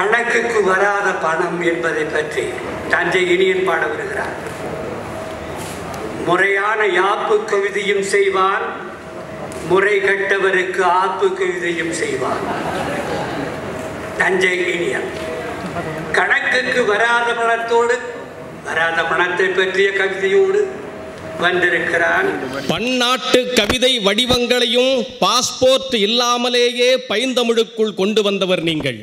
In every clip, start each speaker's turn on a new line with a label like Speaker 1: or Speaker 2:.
Speaker 1: கணக்குக்கு வராத பணம் என்பதை பற்றி தஞ்சை இனியன் பாட வருகிறார் முறையான யாப்பு கவிதையும் செய்வான் முறை கட்டவருக்கு ஆப்பு கவிதையும் செய்வான் தஞ்சை இனியன் கணக்குக்கு வராத பணத்தோடு வராத பணத்தை பற்றிய கவிதையோடு வந்திருக்கிறான்
Speaker 2: பன்னாட்டு கவிதை வடிவங்களையும் பாஸ்போர்ட் இல்லாமலேயே பைந்தமிழுக்குள் கொண்டு வந்தவர் நீங்கள்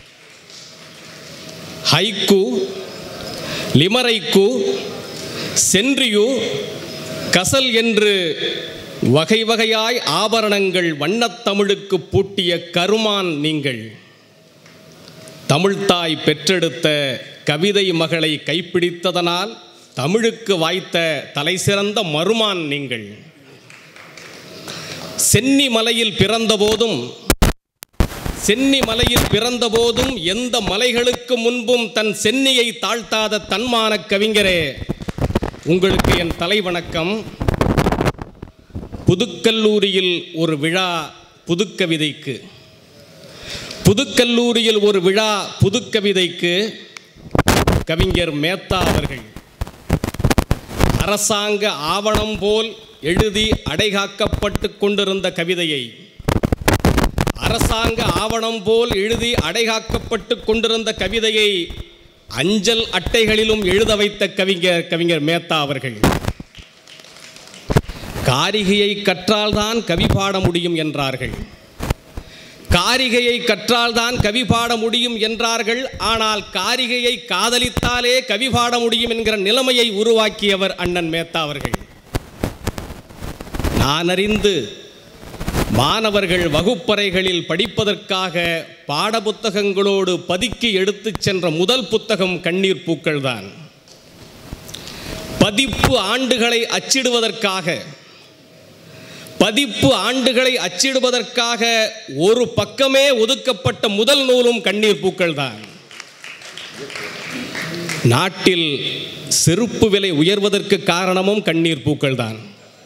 Speaker 2: ஹைக்கு லிமரைக்கு சென்றியு கசல் என்று வகை வகையாய் ஆபரணங்கள் வண்ணத்தமிழுக்கு பூட்டிய கருமான் நீங்கள் தமிழ்த்தாய் பெற்றெடுத்த கவிதை மகளை கைப்பிடித்ததனால் தமிழுக்கு வாய்த்த தலைசிறந்த மருமான் நீங்கள் சென்னி மலையில் பிறந்தபோதும் சென்னி மலையில் பிறந்தபோதும் எந்த மலைகளுக்கு முன்பும் தன் சென்னியை தாழ்த்தாத தன்மான கவிஞரே உங்களுக்கு என் தலை வணக்கம் புதுக்கல்லூரியில் ஒரு விழா புதுக்கவிதைக்கு புதுக்கல்லூரியில் ஒரு விழா புதுக்கவிதைக்கு கவிஞர் மேத்தா அவர்கள் அரசாங்க ஆவணம் போல் எழுதி அடைகாக்கப்பட்டு கொண்டிருந்த கவிதையை அரசாங்க ஆவணம் போல் எழுதி அடைகாக்கப்பட்டு கொண்டிருந்த கவிதையை அஞ்சல் அட்டைகளிலும் எழுத வைத்த கவிஞர் கவிஞர் மேத்தா அவர்கள் காரிகையை கற்றால்தான் கவி பாட முடியும் என்றார்கள் காரிகையை கற்றால்தான் கவி பாட முடியும் என்றார்கள் ஆனால் காரிகையை காதலித்தாலே கவி பாட முடியும் என்கிற நிலைமையை உருவாக்கியவர் அண்ணன் மேத்தா அவர்கள் நான் அறிந்து மாணவர்கள் வகுப்பறைகளில் படிப்பதற்காக பாடப்புத்தகங்களோடு பதுக்கி எடுத்துச் சென்ற முதல் புத்தகம் கண்ணீர் பூக்கள்தான் பதிப்பு ஆண்டுகளை அச்சிடுவதற்காக பதிப்பு ஆண்டுகளை அச்சிடுவதற்காக ஒரு பக்கமே ஒதுக்கப்பட்ட முதல் நூலும் கண்ணீர் பூக்கள் தான் நாட்டில் செருப்பு விலை உயர்வதற்கு காரணமும் கண்ணீர் பூக்கள் தான்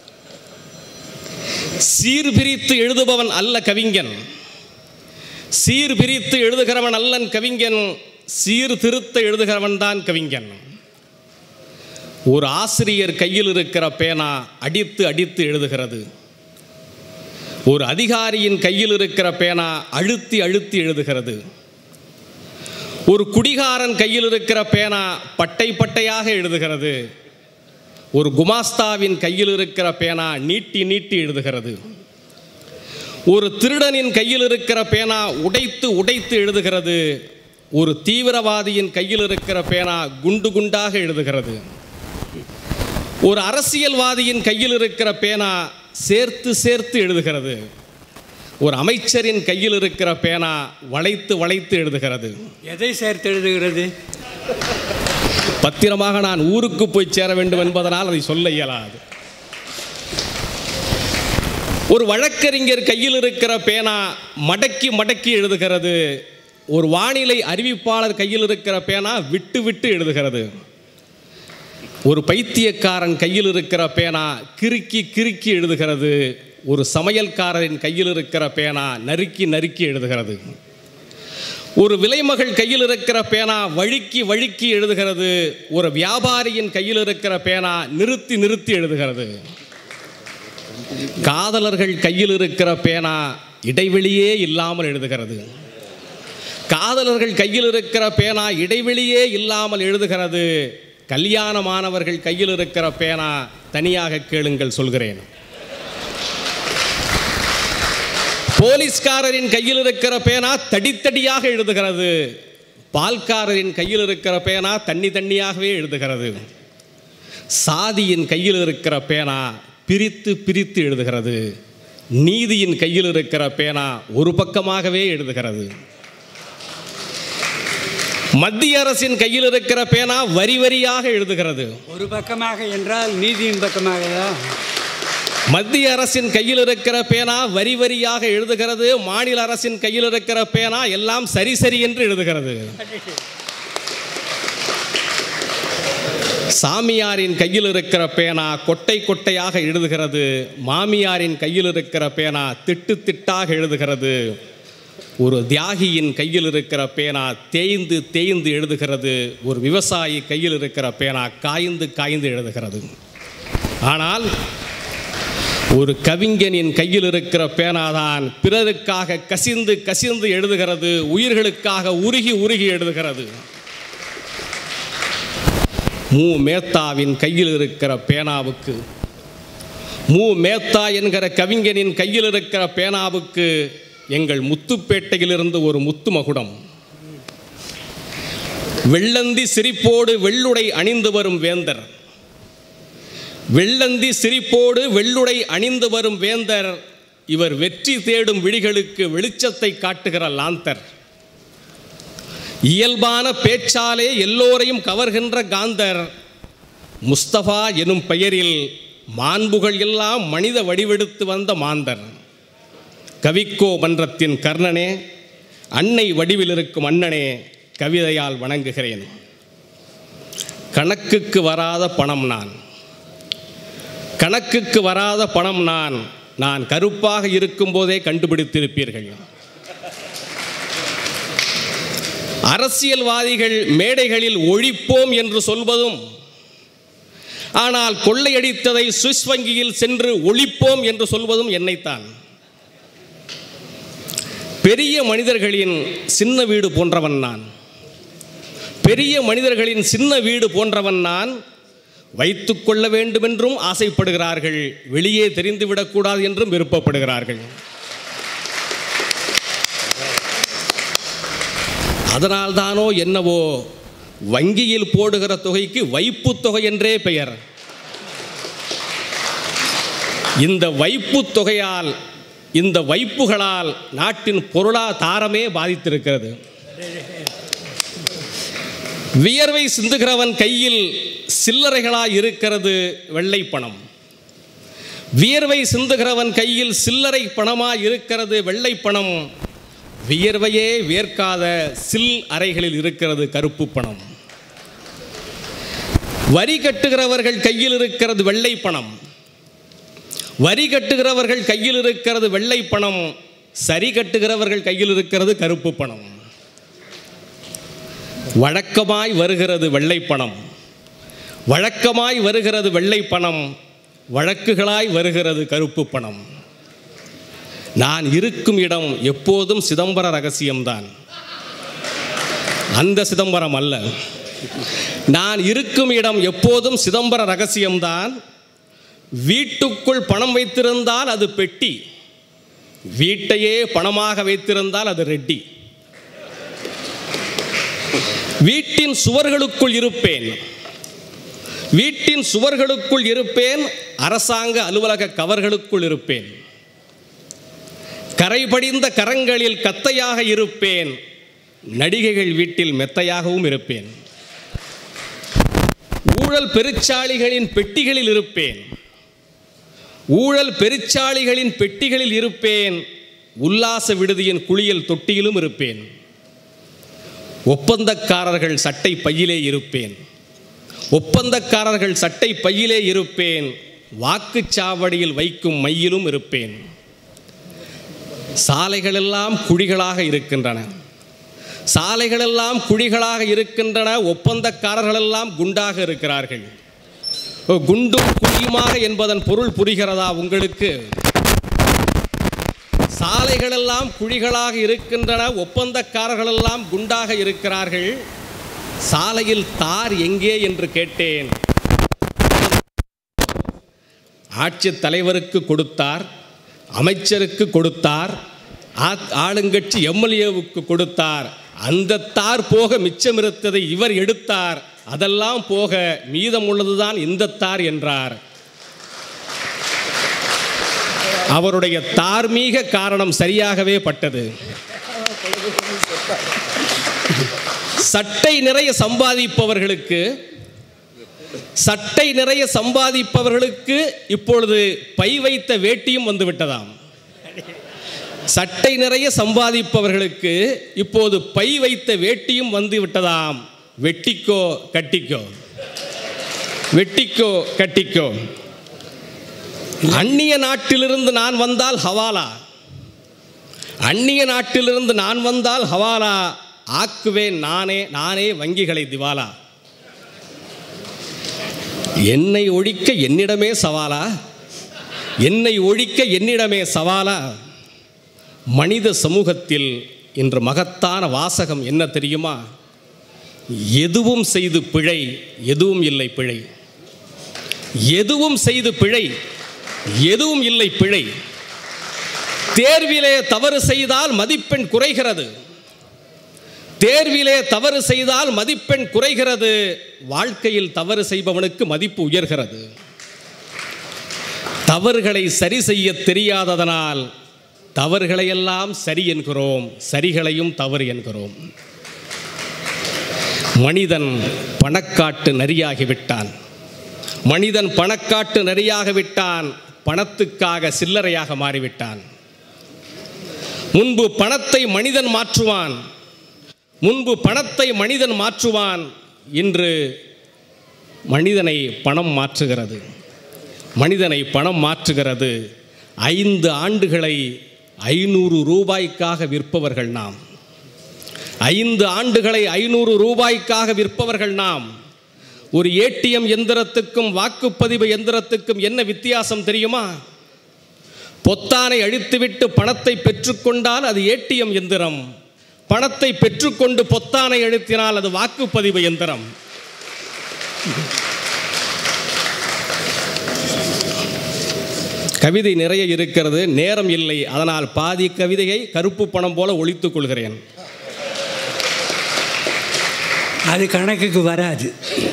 Speaker 2: சீர்பிரித்து எழுதுபவன் அல்ல கவிஞன் சீர்பிரித்து எழுதுகிறவன் அல்லன் கவிஞன் சீர்திருத்த எழுதுகிறவன் தான் கவிஞன் ஒரு ஆசிரியர் கையில் இருக்கிற பேனா அடித்து அடித்து எழுதுகிறது ஒரு அதிகாரியின் கையில் இருக்கிற பேனா அழுத்தி அழுத்தி எழுதுகிறது ஒரு குடிகாரன் கையில் இருக்கிற பேனா பட்டை பட்டையாக எழுதுகிறது ஒரு குமாஸ்தாவின் கையில் இருக்கிற பேனா நீட்டி நீட்டி எழுதுகிறது ஒரு திருடனின் கையில் இருக்கிற பேனா உடைத்து உடைத்து எழுதுகிறது ஒரு தீவிரவாதியின் கையில் இருக்கிற பேனா குண்டு குண்டாக எழுதுகிறது ஒரு அரசியல்வாதியின் கையில் இருக்கிற பேனா சேர்த்து சேர்த்து எழுதுகிறது ஒரு அமைச்சரின் கையில் இருக்கிற பேனா வளைத்து வளைத்து எழுதுகிறது
Speaker 1: எதை சேர்த்து எழுதுகிறது
Speaker 2: பத்திரமாக நான் ஊருக்கு போய் சேர வேண்டும் என்பதனால் அதை சொல்ல இயலாது ஒரு வழக்கறிஞர் கையில் இருக்கிற பேனா மடக்கி மடக்கி எழுதுகிறது ஒரு வானிலை அறிவிப்பாளர் கையில் இருக்கிற பேனா விட்டு விட்டு எழுதுகிறது ஒரு பைத்தியக்காரன் கையில் இருக்கிற பேனா கிறுக்கி கிறுக்கி எழுதுகிறது ஒரு சமையல்காரரின் கையில் இருக்கிற பேனா நறுக்கி நறுக்கி எழுதுகிறது ஒரு விலைமகள் கையில் இருக்கிற பேனா வழுக்கி வழுக்கி எழுதுகிறது ஒரு வியாபாரியின் கையில் இருக்கிற பேனா நிறுத்தி நிறுத்தி எழுதுகிறது காதலர்கள் கையில் இருக்கிற பேனா இடைவெளியே இல்லாமல் எழுதுகிறது காதலர்கள் கையில் இருக்கிற பேனா இடைவெளியே இல்லாமல் எழுதுகிறது கல்யாணமானவர்கள் கையில் இருக்கிற பேனா தனியாக கேளுங்கள் சொல்கிறேன் போலீஸ்காரரின் கையில் இருக்கிற பேனா தடித்தடியாக எழுதுகிறது பால்காரரின் கையில் இருக்கிற பேனா தண்ணி தண்ணியாகவே எழுதுகிறது சாதியின் கையில் இருக்கிற பேனா பிரித்து பிரித்து எழுதுகிறது நீதியின் கையில் இருக்கிற பேனா ஒரு பக்கமாகவே எழுதுகிறது மத்திய அரசின் கையில் இருக்கிற பேனா வரி வரியாக எழுதுகிறது
Speaker 1: ஒரு பக்கமாக என்றால் நீதியின் பக்கமாக
Speaker 2: மத்திய அரசின் கையில் இருக்கிற பேனா வரி வரியாக எழுதுகிறது மாநில அரசின் கையில் இருக்கிற பேனா எல்லாம் சரி சரி என்று எழுதுகிறது சாமியாரின் கையில் இருக்கிற பேனா கொட்டை கொட்டையாக எழுதுகிறது மாமியாரின் கையில் இருக்கிற பேனா திட்டு திட்டாக எழுதுகிறது ஒரு தியாகியின் கையில் இருக்கிற பேனா தேய்ந்து தேய்ந்து எழுதுகிறது ஒரு விவசாயி கையில் இருக்கிற பேனா காய்ந்து காய்ந்து எழுதுகிறது ஆனால் ஒரு கவிஞனின் கையில் இருக்கிற பேனாதான் பிறருக்காக கசிந்து கசிந்து எழுதுகிறது உயிர்களுக்காக உருகி உருகி எழுதுகிறது மு மேத்தாவின் கையில் இருக்கிற பேனாவுக்கு மு மேத்தா என்கிற கவிஞனின் கையில் இருக்கிற பேனாவுக்கு எங்கள் முத்துப்பேட்டையிலிருந்து ஒரு முத்து மகுடம் வெள்ளந்தி சிரிப்போடு வெள்ளுடை அணிந்து வரும் வேந்தர் வெள்ளந்தி சிரிப்போடு வெள்ளுடை அணிந்து வரும் வேந்தர் இவர் வெற்றி தேடும் விழிகளுக்கு வெளிச்சத்தை காட்டுகிற லாந்தர் இயல்பான பேச்சாலே எல்லோரையும் கவர்கின்ற காந்தர் முஸ்தபா எனும் பெயரில் மாண்புகள் எல்லாம் மனித வடிவெடுத்து வந்த மாந்தர் கவிக்கோ மன்றத்தின் கர்ணனே அன்னை வடிவில் இருக்கும் அண்ணனே கவிதையால் வணங்குகிறேன் கணக்குக்கு வராத பணம் நான் கணக்குக்கு வராத பணம் நான் நான் கருப்பாக இருக்கும்போதே கண்டுபிடித்திருப்பீர்கள் அரசியல்வாதிகள் மேடைகளில் ஒழிப்போம் என்று சொல்வதும் ஆனால் கொள்ளையடித்ததை சுவிஸ் வங்கியில் சென்று ஒழிப்போம் என்று சொல்வதும் என்னைத்தான் பெரிய மனிதர்களின் சின்ன வீடு போன்றவன் நான் பெரிய மனிதர்களின் சின்ன வீடு போன்றவன் நான் வைத்துக் கொள்ள வேண்டுமென்றும் ஆசைப்படுகிறார்கள் வெளியே தெரிந்துவிடக்கூடாது என்றும் விருப்பப்படுகிறார்கள் அதனால்தானோ என்னவோ வங்கியில் போடுகிற தொகைக்கு வைப்பு தொகை என்றே பெயர் இந்த வைப்பு தொகையால் இந்த வைப்புகளால் நாட்டின் பொருளாதாரமே பாதித்திருக்கிறது வியர்வை சிந்துகிறவன் கையில் சில்லறைகளாய் இருக்கிறது வெள்ளை பணம் வியர்வை சிந்துகிறவன் கையில் சில்லறை பணமாய் இருக்கிறது வெள்ளை பணம் வியர்வையே வேர்க்காத சில் அறைகளில் இருக்கிறது கருப்பு பணம் வரி கட்டுகிறவர்கள் கையில் இருக்கிறது வெள்ளை பணம் வரி கட்டுகிறவர்கள் கையில் இருக்கிறது வெள்ளை பணம் சரி கட்டுகிறவர்கள் கையில் இருக்கிறது கருப்பு பணம் வழக்கமாய் வருகிறது வெள்ளை பணம் வழக்கமாய் வருகிறது வெள்ளை பணம் வழக்குகளாய் வருகிறது கருப்பு பணம் நான் இருக்கும் இடம் எப்போதும் சிதம்பர ரகசியம்தான் அந்த சிதம்பரம் அல்ல நான் இருக்கும் இடம் எப்போதும் சிதம்பர ரகசியம்தான் வீட்டுக்குள் பணம் வைத்திருந்தால் அது பெட்டி வீட்டையே பணமாக வைத்திருந்தால் அது ரெட்டி வீட்டின் சுவர்களுக்குள் இருப்பேன் வீட்டின் சுவர்களுக்குள் இருப்பேன் அரசாங்க அலுவலக கவர்களுக்குள் இருப்பேன் கரைபடிந்த கரங்களில் கத்தையாக இருப்பேன் நடிகைகள் வீட்டில் மெத்தையாகவும் இருப்பேன் ஊழல் பெருச்சாளிகளின் பெட்டிகளில் இருப்பேன் ஊழல் பெருச்சாளிகளின் பெட்டிகளில் இருப்பேன் உல்லாச விடுதியின் குளியல் தொட்டியிலும் இருப்பேன் ஒப்பந்தக்காரர்கள் சட்டை பையிலே இருப்பேன் ஒப்பந்தக்காரர்கள் சட்டை பையிலே இருப்பேன் வாக்குச்சாவடியில் வைக்கும் மையிலும் இருப்பேன் சாலைகளெல்லாம் குழிகளாக இருக்கின்றன சாலைகளெல்லாம் குழிகளாக இருக்கின்றன ஒப்பந்தக்காரர்களெல்லாம் குண்டாக இருக்கிறார்கள் ஓ, குண்டும் குழியுமாக என்பதன் பொருள் புரிகிறதா உங்களுக்கு சாலைகளெல்லாம் குழிகளாக இருக்கின்றன ஒப்பந்தக்காரர்களெல்லாம் குண்டாக இருக்கிறார்கள் சாலையில் தார் எங்கே என்று கேட்டேன் ஆட்சித் தலைவருக்கு கொடுத்தார் அமைச்சருக்கு கொடுத்தார் ஆ- ஆளுங்கட்சி எம்எல்ஏவுக்கு கொடுத்தார் அந்த தார் போக மிச்சமிருத்ததை இவர் எடுத்தார் அதெல்லாம் போக மீதமுள்ளதுதான் இந்த தார் என்றார் அவருடைய தார்மீக காரணம் சரியாகவே பட்டது சட்டை நிறைய சம்பாதிப்பவர்களுக்கு சட்டை நிறைய சம்பாதிப்பவர்களுக்கு இப்பொழுது பை வைத்த வேட்டியும் வந்து விட்டதாம் சட்டை நிறைய சம்பாதிப்பவர்களுக்கு இப்போது பை வைத்த வேட்டியும் வந்து விட்டதாம் வெட்டிக்கோ கட்டிக்கோ வெட்டிக்கோ கட்டிக்கோ அந்நிய நாட்டிலிருந்து நான் வந்தால் ஹவாலா அந்நிய நாட்டிலிருந்து நான் வந்தால் ஹவாலா ஆக்குவேன் நானே நானே வங்கிகளை திவாலா என்னை ஒழிக்க என்னிடமே சவாலா என்னை ஒழிக்க என்னிடமே சவாலா மனித சமூகத்தில் இன்று மகத்தான வாசகம் என்ன தெரியுமா எதுவும் செய்து பிழை எதுவும் இல்லை பிழை எதுவும் செய்து பிழை எதுவும் இல்லை பிழை தேர்விலே தவறு செய்தால் மதிப்பெண் குறைகிறது தேர்விலே தவறு செய்தால் மதிப்பெண் குறைகிறது வாழ்க்கையில் தவறு செய்பவனுக்கு மதிப்பு உயர்கிறது தவறுகளை சரி செய்ய தெரியாததனால் தவறுகளையெல்லாம் சரி என்கிறோம் சரிகளையும் தவறு என்கிறோம் மனிதன் பணக்காட்டு நரியாகிவிட்டான் மனிதன் பணக்காட்டு நரியாகிவிட்டான் பணத்துக்காக சில்லறையாக மாறிவிட்டான் முன்பு பணத்தை மனிதன் மாற்றுவான் முன்பு பணத்தை மனிதன் மாற்றுவான் இன்று மனிதனை பணம் மாற்றுகிறது மனிதனை பணம் மாற்றுகிறது ஐந்து ஆண்டுகளை ஐநூறு ரூபாய்க்காக விற்பவர்கள் நாம் ஐந்து ஆண்டுகளை ஐநூறு ரூபாய்க்காக விற்பவர்கள் நாம் ஒரு ஏடிஎம் எந்திரத்துக்கும் வாக்குப்பதிவு எந்திரத்துக்கும் என்ன வித்தியாசம் தெரியுமா பொத்தானை அழித்துவிட்டு பணத்தை பெற்றுக்கொண்டால் அது ஏடிஎம் எந்திரம் பணத்தை பெற்றுக்கொண்டு பொத்தானை அழுத்தினால் அது வாக்குப்பதிவு எந்திரம் கவிதை நிறைய இருக்கிறது நேரம் இல்லை அதனால் பாதி கவிதையை கருப்பு பணம் போல ஒழித்துக் கொள்கிறேன்
Speaker 3: அது கணக்குக்கு வராது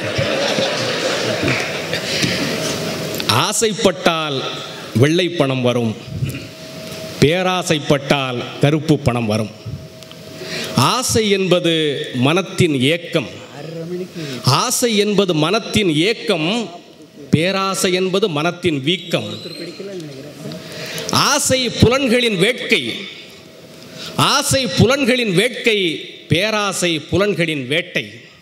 Speaker 2: ஆசைப்பட்டால் வெள்ளை பணம் வரும் பேராசைப்பட்டால் கருப்பு பணம் வரும் ஆசை என்பது மனத்தின் ஏக்கம் ஆசை என்பது மனத்தின் ஏக்கம் பேராசை என்பது மனத்தின் வீக்கம் ஆசை புலன்களின் வேட்கை ஆசை புலன்களின் வேட்கை பேராசை புலன்களின் வேட்டை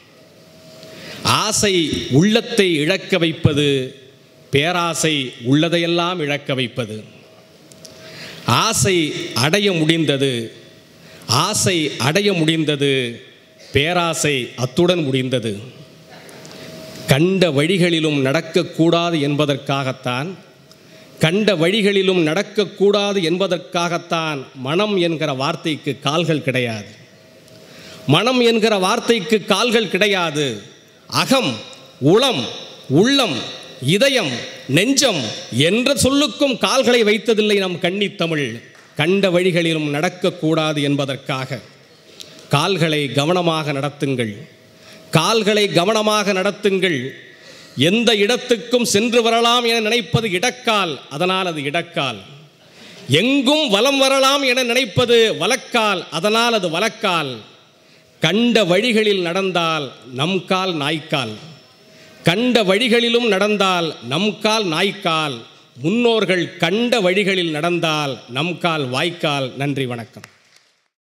Speaker 2: ஆசை உள்ளத்தை இழக்க வைப்பது பேராசை உள்ளதையெல்லாம் இழக்க வைப்பது ஆசை அடைய முடிந்தது ஆசை அடைய முடிந்தது பேராசை அத்துடன் முடிந்தது கண்ட வழிகளிலும் நடக்கக்கூடாது என்பதற்காகத்தான் கண்ட வழிகளிலும் நடக்கக்கூடாது என்பதற்காகத்தான் மனம் என்கிற வார்த்தைக்கு கால்கள் கிடையாது மனம் என்கிற வார்த்தைக்கு கால்கள் கிடையாது அகம் உளம் உள்ளம் இதயம் நெஞ்சம் என்ற சொல்லுக்கும் கால்களை வைத்ததில்லை நம் கன்னித் தமிழ் கண்ட வழிகளிலும் நடக்கக்கூடாது என்பதற்காக கால்களை கவனமாக நடத்துங்கள் கால்களை கவனமாக நடத்துங்கள் எந்த இடத்துக்கும் சென்று வரலாம் என நினைப்பது இடக்கால் அதனால் அது இடக்கால் எங்கும் வலம் வரலாம் என நினைப்பது வலக்கால் அதனால் அது வலக்கால் கண்ட வழிகளில் நடந்தால் நம் கால் நாய்க்கால் கண்ட வழிகளிலும் நடந்தால் நம் கால் நாய்க்கால் முன்னோர்கள் கண்ட வழிகளில் நடந்தால் நம் கால் வாய்க்கால் நன்றி வணக்கம்